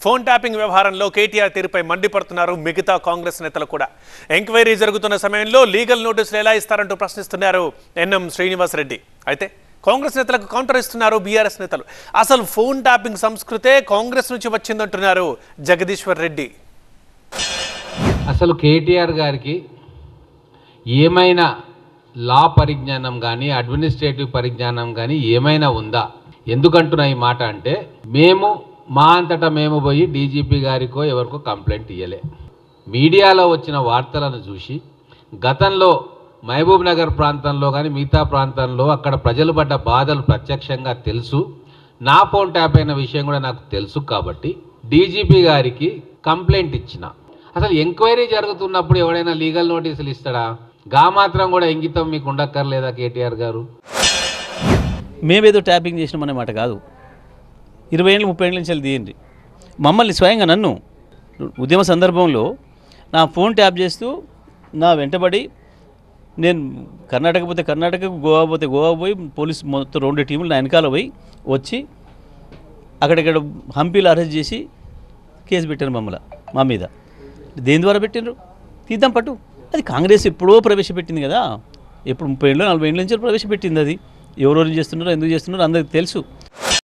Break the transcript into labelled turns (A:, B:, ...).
A: phone tapping వ్యవహారంలో కేటీఆర్ తీరుపై మండిపడుతున్నారు మిగతా కాంగ్రెస్ నేతలు కూడా ఎంక్వైరీ జరుగుతున్న సమయంలో లీగల్ నోటీసులు ఎలా ఇస్తారంటూ ప్రశ్నిస్తున్నారు ఎన్ఎం శ్రీనివాస్ రెడ్డి అయితే కాంగ్రెస్ నేతలకు కౌంటర్ ఇస్తున్నారు బీఆర్ఎస్ నేతలు అసలు ఫోన్ ట్యాపింగ్ సంస్కృతే కాంగ్రెస్ నుంచి వచ్చిందంటున్నారు జగదీశ్వర్ రెడ్డి
B: అసలు కేటీఆర్ గారికి ఏమైనా లా పరిజ్ఞానం కానీ అడ్మినిస్ట్రేటివ్ పరిజ్ఞానం కానీ ఏమైనా ఉందా ఎందుకంటున్నా ఈ మాట అంటే మేము మా అంతటా మేము పోయి డీజీపీ గారికో ఎవరికో కంప్లైంట్ ఇవ్వలే మీడియాలో వచ్చిన వార్తలను చూసి గతంలో మహబూబ్ నగర్ ప్రాంతంలో కానీ మిగతా ప్రాంతంలో అక్కడ ప్రజలు పడ్డ బాధలు ప్రత్యక్షంగా తెలుసు నా ఫోన్ ట్యాప్ అయిన విషయం కూడా నాకు తెలుసు కాబట్టి డీజీపీ గారికి కంప్లైంట్ ఇచ్చిన అసలు ఎంక్వైరీ జరుగుతున్నప్పుడు ఎవడైనా లీగల్ నోటీసులు ఇస్తాడా గా మాత్రం కూడా ఇంగితం మీకు ఉండక్కర్లేదా కేటీఆర్ గారు
C: మేమేదో ట్యాపింగ్ చేసినామనే మాట కాదు ఇరవై ఏళ్ళు ముప్పై ఏళ్ళ నుంచి వెళ్ళి తీయండి మమ్మల్ని స్వయంగా నన్ను ఉద్యమ సందర్భంలో నా ఫోన్ ట్యాప్ చేస్తూ నా వెంటబడి నేను కర్ణాటక పోతే కర్ణాటక గోవా పోతే గోవా పోయి పోలీస్ మొత్తం రెండు టీములు నా వెనకాల పోయి వచ్చి అక్కడిక్కడ హంపీలో అరెస్ట్ చేసి కేసు పెట్టారు మమ్మల్ని మా మీద దేని ద్వారా పెట్టిండ్రు తీద్దాం పట్టు అది కాంగ్రెస్ ఎప్పుడో ప్రవేశపెట్టింది కదా ఎప్పుడు ముప్పై ఏళ్ళు నలభై ఏళ్ళ నుంచి ప్రవేశపెట్టింది అది ఎవరెవరు చేస్తున్నారో ఎందుకు చేస్తున్నారో అందరికి తెలుసు